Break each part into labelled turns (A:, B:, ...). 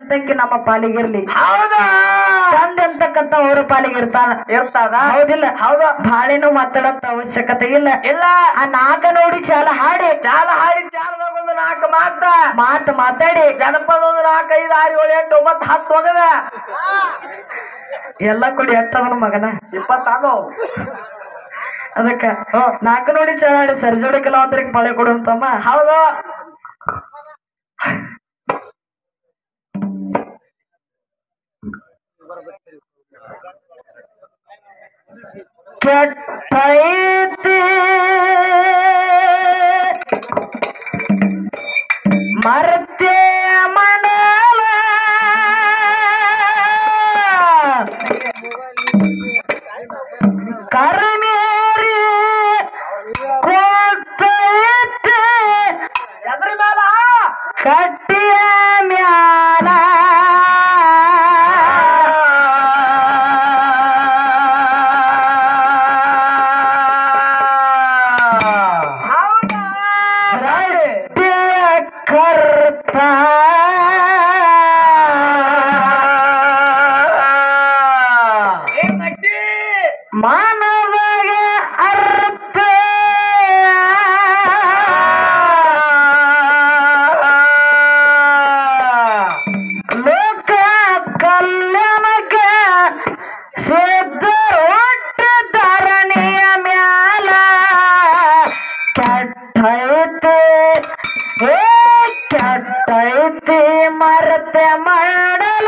A: ಅಂತಕ್ಕೆ ನಮ್ಮ ಪಾಲಿಗಿರ್ಲಿ
B: ಹೌದಾ
A: ಚಂದ ಅಂತಕ್ಕಂತ ಅವ್ರ ಪಾಲಿಗೆ ಇರ್ತಾನ
B: ಇರ್ತದ
A: ಹೌದಿಲ್ಲ
B: ಹೌದು
A: ಬಾಳೆನೂ ಮಾತಾಡೋಂತ ಅವಶ್ಯಕತೆ ಇಲ್ಲ
B: ಇಲ್ಲ
A: ಆ ನಾಕ ನೋಡಿ ಚಾಲ ಹಾಡಿ
B: ಚಾಲ ಹಾಡಿ ಚಾಲದಾಗ ಒಂದು ನಾಲ್ಕು ಮಾತ
A: ಮಾತು ಮಾತಾಡಿ
B: ಜನಪದ ಒಂದು ನಾಲ್ಕು ಐದು ಆರು ಏಳು ಎಂಟು ಒಂಬತ್ತು ಹತ್ತು ಹೋಗದ
A: ಎಲ್ಲ ಕೊಡಿ ಎಟ್ಟದನ ಮಗನ
B: ಇಪ್ಪತ್ತಾಗೋ
A: ಅದಕ್ಕ ನಾಲ್ಕು ನೋಡಿ ಚಾಲ ಹಾಡಿ ಸರ್ಜೋಡಿ ಕೆಲವಂತರಿಗೆ ಮಳೆ ಕೊಡುವಂತಮ್ಮ
B: ಹೌದು
A: ಕೆಟ್ಟೈತಿ ಮರ್ತೆ ಮಣಲ ಕರ್ಮೇರಿ ಕೊಟ್ಟೈತಿ
B: ಎದ್ರ ಮೇಲ
A: ಕಟ್ಟಿಯ ಮ್ಯಾಲ
B: ಹೌದಾ
A: ರಸ್ತೆಯ ಕರ್ತ
B: ಏ ನಟ್ಟಿ
A: ಮಾನವಗೆ ಅರ್ಥ ಲೋಕ ಕಲ್ಯಾಣಕ್ಕೆ ಸಿದ್ಧ ಒಟ್ಟು ಧರಣಿಯ ಮ್ಯಾಲ ಕೆಟ್ಟೈತೆ ಏ ಕೆಟ್ಟೈತಿ ಮರತೆ ಮಾಡಲ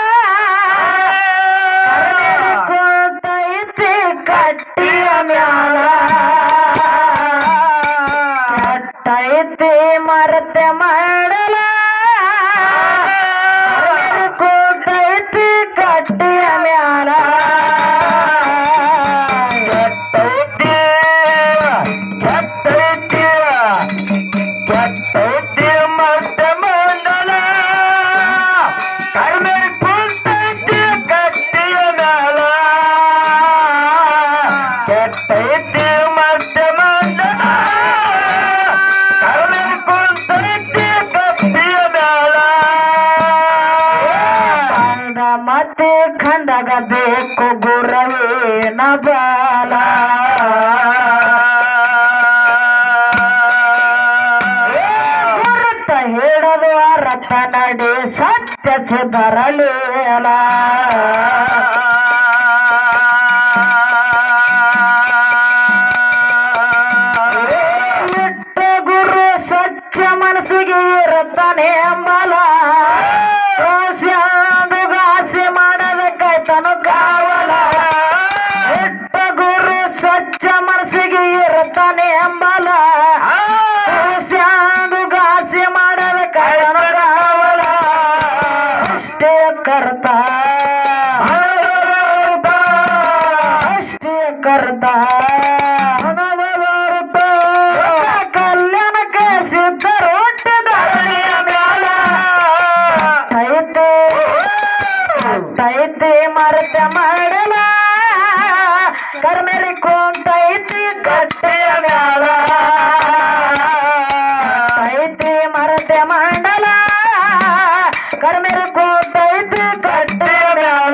A: ಕೂತೈತಿ ಕಟ್ಟಿಯ ಮ್ಯಾಲ ಕೆಟ್ಟೈತಿ ಮರತೆ ಮಾಡಲ ಕೂತೈತಿ ಕಟ್ಟಿಯ ಮ್ಯಾಲ ಕೆಟ್ಟೈತಿ ಕೆಟ್ಟೈತಿ ಕೆಟ್ಟೈತಿ ಮರತೆ ಮಂಡಲ ಕಡಿಮೆ ಕುಂತೈತಿ ಕಟ್ಟಿಯ ಮ್ಯಾಲ ಕೆಟ್ಟೈತಿ ಮರತೆ ಮಂಡಲ ಕಡಿಮೆ ಕುಂತೈತಿ ಕಟ್ಟಿಯ ಮ್ಯಾಲ ಕಂದ ಮತ್ತೆ ಖಂಡಗ ಬೇಕು ಗುರವೇನ ಬಾಲ ಗುರುತ ಹೇಳದು ಅರಥ ನಡೆ ಸತ್ಯ ಸುಧರಲೇಲ ಇಟ್ಟ ಗುರು ಸ್ವಚ್ಛ ಮನಸ್ಸಿಗೆ ಇರುತ್ತಾನೆ ಎಂಬಲ ಗಾಸೆ ಮಾಡದ ಕೈತನು ಕಾವಲ ಇಟ್ಟ ಗುರು ಸ್ವಚ್ಛ ಮನಸ್ಸಿಗೆ ಇರುತ್ತಾನೆ ಎಂಬಲ ಗಾಸೆ ಮಾಡದ ಕೈತನು ಕಾವಲ ಅಷ್ಟೇ ಕರ್ತ ಅಷ್ಟೇ ಕರ್ತ ಕಲ್ಯಾಣಕ್ಕೆ ಸಿದ್ಧರು ಹುಟ್ಟಿದರಣಿಯ ಮ್ಯಾಲ ಐತೆ ಐತೆ ಮರತ ಮಾಡಲ ಕರ್ಮೇರಿ ಕೊಂತೈತಿ ಕಟ್ಟೆಯ ಮ್ಯಾಲ ಐತೆ ಮರತ ಮಾಡಲ ಕರ್ಮೇರಿ ಕೊಂತೈತಿ ಕಟ್ಟೆಯ ಮ್ಯಾಲ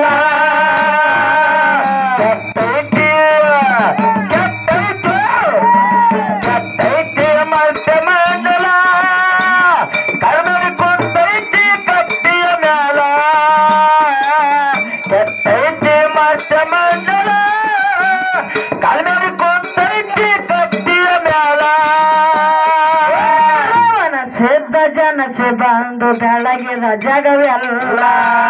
A: ಕೆಟ್ಟೈತಿ ಕೆಟ್ಟೈತಿ ಕೆಟ್ಟೈತಿ ಮತ್ತೆ ಮಂಡಲ ಕರ್ಮೇರಿ ಕೊಂತೈತಿ ಕಟ್ಟಿಯ ಮ್ಯಾಲ ಕೆಟ್ಟೈತಿ ಮತ್ತೆ ಮಂಡಲ ಕರ್ಮೇರಿ ಕೊಂತೈತಿ ಕಟ್ಟಿಯ ಮ್ಯಾಲ ರಾವಣ ಸಿದ್ಧ ಜನಸಿ ಬಂದು ಬೆಳಗಿದ ಜಗವೆಲ್ಲ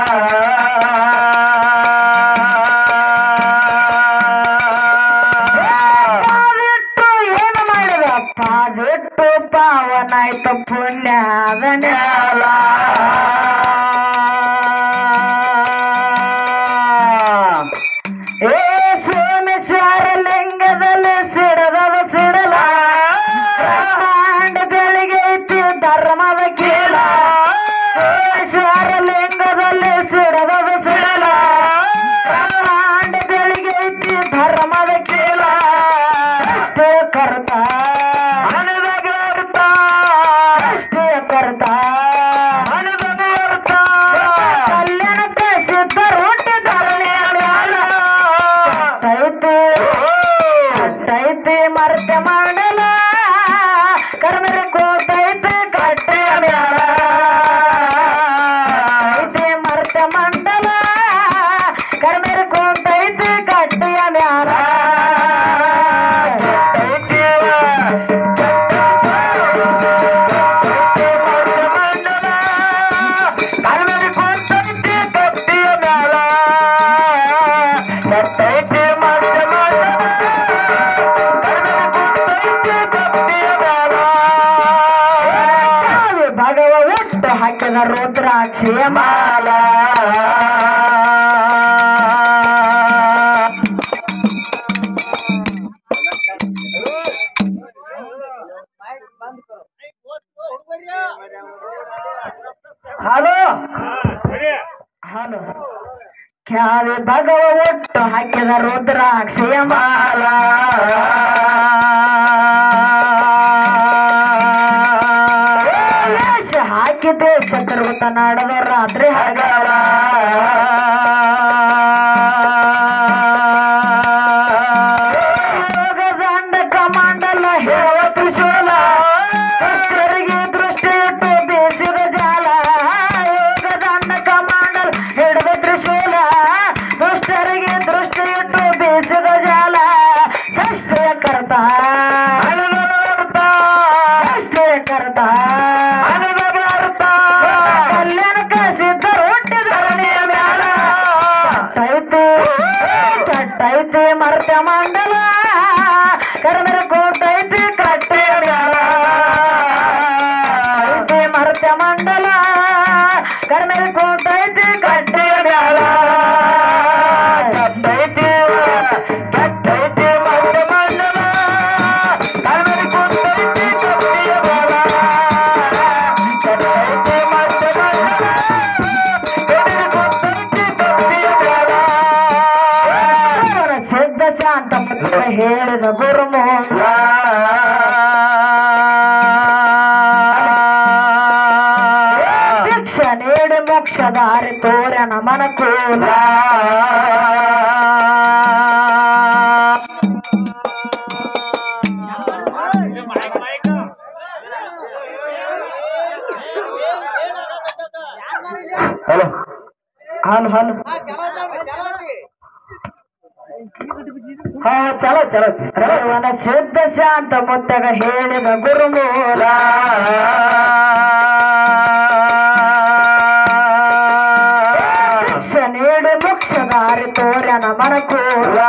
A: ಪಾವಿಟ್ಟು ಏನು ಮಾಡಿದ ಪಾವಿಟ್ಟು ಪಾವನಾಯ್ತು ಪುಣ್ಯದ ನ್ಯಾಲ ಏ ಸೋಮೇಶ್ವರ ಲಿಂಗದಲ್ಲಿ ಸಿಡದದ ಸಿಡಲ ಬ್ರಹ್ಮಾಂಡ ಬೆಳಿಗ್ಗೆ ಐತಿ ಧರ್ಮದ ಕೀಲ ಸೋಮೇಶ್ವರ ಲಿಂಗದಲ್ಲಿ ಸಿಡದದ ಸಿಡಲ
B: ಮಾಲ ಹಲೋ
A: ಹಲೋ ಕ್ಯಾವೆ ಭಗವ ಒಟ್ಟು ಹಾಕಿದ ರುದ್ರಾಕ್ಷಿಯ ಮಾಲ ವೇಷ ಹಾಕಿದೆ ಚತುರ್ವತ ನಾಡದ ರಾತ್ರಿ ಹಗಲ ಯೋಗದಂಡ ಕಮಾಂಡಲ ಹೇಳುವ ತ್ರಿಶೂಲ ದುಷ್ಟರಿಗೆ ದೃಷ್ಟಿ ಇಟ್ಟು ಬೀಸಿದ ಜಾಲ ಯೋಗದಂಡ ಕಮಾಂಡಲ್ ಹಿಡಿದ ತ್ರಿಶೂಲ ದುಷ್ಟರಿಗೆ ದೃಷ್ಟಿ ಇಟ್ಟು ಬೀಸಿದ ಜಾಲ ಷಷ್ಠಿಯ ಕರ್ತ ಷಷ್ಠಿಯ ಕರ್ತ ಕಲ್ಯಾಣಕ ಸಿದ್ಧರು ಹುಟ್ಟಿದ ಮ್ಯಾಲ ಕೆಟ್ಟೈತಿ ಕೆಟ್ಟೈತಿ ಮರ್ತ್ಯ ಮಂಡಲ ಕರ್ಮರ ಕೋಟೈತಿ ಕಟ್ಟೆ ಮ್ಯಾಲ ಐತಿ ಮರ್ತ್ಯ ಮಂಡಲ ಕರ್ಮರ ಕೋಟೈತಿ ಕಟ್ಟೆ ಮ್ಯಾಲ ಕೆಟ್ಟೈತಿ ಕೆಟ್ಟೈತಿ ಮರ್ತ್ಯ ಮಂಡಲ ಕರ್ಮರ ಕೋಟೈತಿ ಕಟ್ಟೆಯ ಮ್ಯಾಲ ಕೆಟ್ಟೈತಿ ಮರ್ತ್ಯ ಮಂಡಲ ಸಿದ್ಧ ಶಾಂತ ಮುತ್ತ ಹೇಳಿದ ಗುರುಮೂಲ ಭಿಕ್ಷ ನೀಡಿ ಮೋಕ್ಷ ದಾರಿ ತೋರನ ಮನಕೂಲ
B: ಹಲೋ
A: ಹಲೋ ಹಲೋ
B: ಹಾ ಚಲೋ ಚಲೋ ಚಲೋ
A: ಅವನ ಸಿದ್ಧ ಶಾಂತ ಮುತ್ತಗ ಹೇಳಿದ ಗುರುಮೂಲ ಭಿಕ್ಷ ನೀಡಿ ಮೋಕ್ಷ ದಾರಿ ತೋರನ ಮನಕೂಲ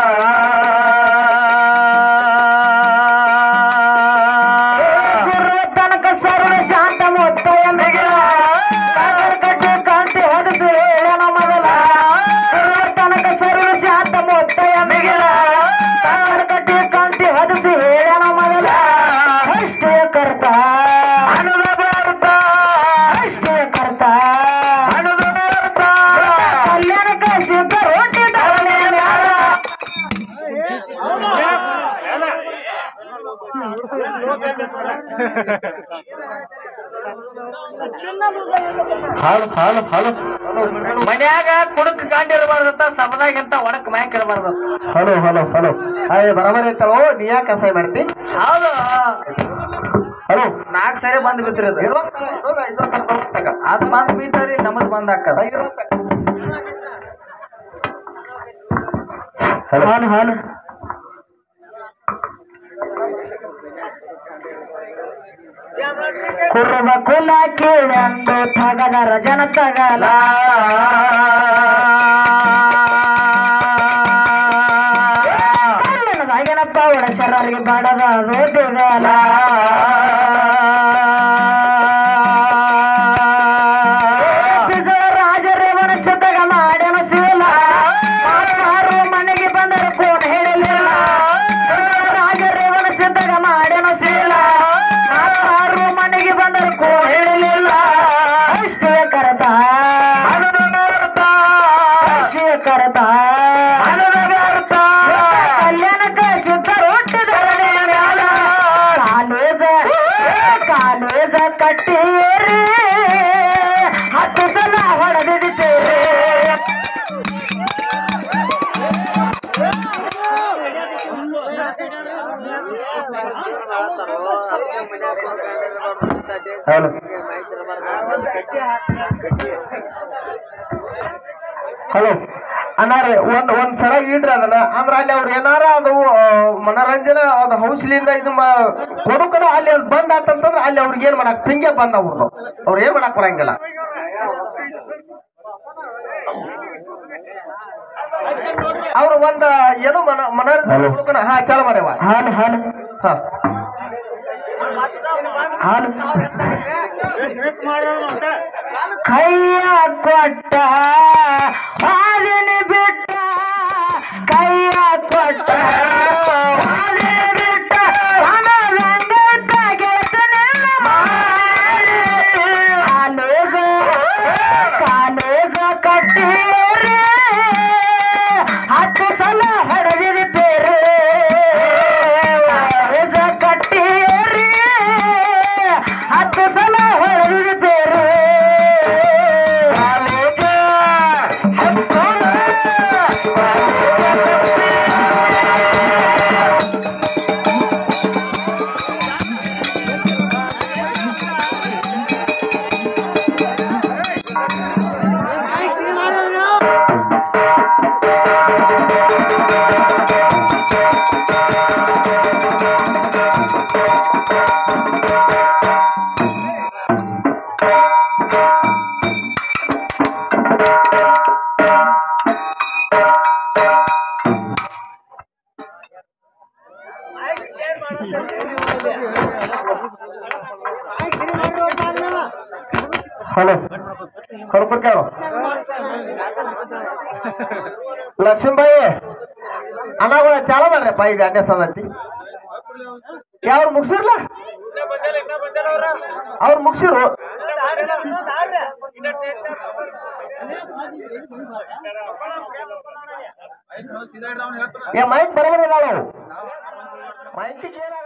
A: ಗುರು ತನಕ ಸರ್ವ ಶಾಂತ ಮುತ್ತಯ ಮಿಗಿಲ ಕಟ್ಟಿ ಕಾಂತಿ ಹೊಡೆದು ಹೇಳನ ಮೊದಲ ಗುರು ತನಕ ಸರ್ವ ಶಾಂತ ಮುತ್ತಯ ಮಿಗಿಲ ಕಟ್ಟಿ ಕಾಂತಿ ಹೊಡೆದು ಹೇಳನ ಮೊದಲ ಅಷ್ಟೇ ಕರ್ತ
B: ಹಣದ ಭಾರತ
A: ಅಷ್ಟೇ ಕರ್ತ
B: ಹಣದ ಭಾರತ
A: ಕಲ್ಯಾಣಕ ಸಿದ್ಧ ರೊಟ್ಟಿ ಧರಣಿ ಮ್ಯಾಲ
B: ಹಾಲು ಹಾಲು ಹಾಲು ಮನ್ಯಾಗ ಕುಡಕ್ ಗಾಂಡಿ ಇರಬಾರ್ದಂತ ಸಬದಾಗಿಂತ ಒಣಕ್ ಮ್ಯಾಂಕ್ ಇರಬಾರ್ದು ಹಲೋ ಹಲೋ ಹಲೋ ಅಯ್ಯ ಬರಬರಿ ಐತಳೋ ನೀ ಯಾಕೆ ಕಸಾಯ ಮಾಡ್ತಿ ಹೌದು ಹಲೋ ನಾಲ್ಕು ಸರಿ ಬಂದ್ ಬಿತ್ತಿರಿ ಅದು ಬಂದ್ ಬೀತಾರಿ ನಮಗ್ ಬಂದ್ ಹಾಕದ
A: ಹಾಲು ಹಾಲು ಕುರುಬ ಕುಲ ಕೀಳೆಂದು ತಗದರ ಜನ ತಗಲ ಕಲ್ಲಣದಾಗಿನಪ್ಪ ಒಡಶರರಿಗೆ ಬಡದ ರೋದಿಗಲ ರಾಜರೇ ಮನಸ್ಸದಾಗ ಮಾಡ್ಯನ ಶೀಲ ಮಾತಾರು ಮನೆಗೆ ಬಂದರು ಕೋಣ ಹೇಳಲಿಲ್ಲ ರಾಜರೇ ಮನಸ್ಸದಾಗ ಮಾಡ್ಯನ ಶೀಲ ಮಾತಾರು ಮನೆಗೆ ಬಂದರು ಕೋಣ ಹೇಳಲಿಲ್ಲ ಅಷ್ಟೇ ಕರತ ಅಷ್ಟೇ ಕರತ ಕಲ್ಯಾಣಕ ಸಿದ್ಧ ಹುಟ್ಟಿದ ಕಾಲೇಜ ಕಾಲೇಜ ಕಟ್ಟಿಯೇರಿ ಹತ್ತು ಸಲ ಹೊಡೆದಿದ್ದೇವೆ
B: ಹಲೋ ಹಲೋ ಅನ್ನಾರ ಒಂದ್ ಒಂದ್ ಸಲ ಇಡ್ರಿ ಅದನ್ನ ಅಂದ್ರ ಅಲ್ಲಿ ಅವ್ರ ಏನಾರ ಅದು ಆ, ಮನರಂಜನೆ ಅದು ಹೌಸ್ಲಿಂದ ಇದು ಕೊಡುಕನ ಅಲ್ಲಿ ಅದು ಬಂದ್ ಆತಂತಂದ್ರ ಅಲ್ಲಿ ಅವ್ರಿಗೆ ಏನ್ ಮಾಡಕ್ ಪಿಂಗೆ ಬಂದ್ ಅವ್ರದ್ದು ಅವ್ರ ಏನ್ ಮಾಡಕ್ ಬರಂಗಿಲ್ಲ ಅವ್ರು ಒಂದ ಏನೋ ಮನ ಮನರಂಜನೆ ಕೊಡುಕನ ಹಾ ಚಾಲು ಮಾಡ್ಯವ
A: ಹಾಲು ಹಾಲು
B: ಹಾ
A: ಹಾಲು ಕೈಯ ಕೊಟ್ಟ ಹಾಲಿನ ಬಿಟ್ಟ ಕೈಯ ಕೊಟ್ಟ ಹಾಲಿನ ಬಿಟ್ಟ ಆಮೇಲಂಗ ತೆಗೆತನೆಲ್ಲ ಮಾಡಿ ಕಾಲೇಜ ಕಾಲೇಜ ಕಟ್ಟೀರಿ ಹತ್ತು ಸಲ ಹೊಡೆದಿದ್ದೇರಿ ಕಾಲೇಜ ಕಟ್ಟೀರಿ ಹತ್ತು ಸಲ ಹೊಡೆದಿದ್ದೇರಿ ಕಾಲೇಜ
B: ಹಲೋ ಕಳ್ಕೊಟ್ ಕೇಳು ಲಕ್ಷ್ಮೀಬಾಯಿ ಅಣ್ಣಗಳ ಚಾಲ ಮಾಡ್ರಪ್ಪ ಈಗ ಅಡ್ಡೆ ಸಂದತಿ ಯಾವ್ರು ಮುಗ್ಸಿರ್ಲ ಅವ್ರು ಮುಗ್ಸಿರು ಏ ಮೈಕ್ ಬರೋಬರಿಲ್ಲ ನಾವು ಮೈಕಿಗೆ ಏನಾಗ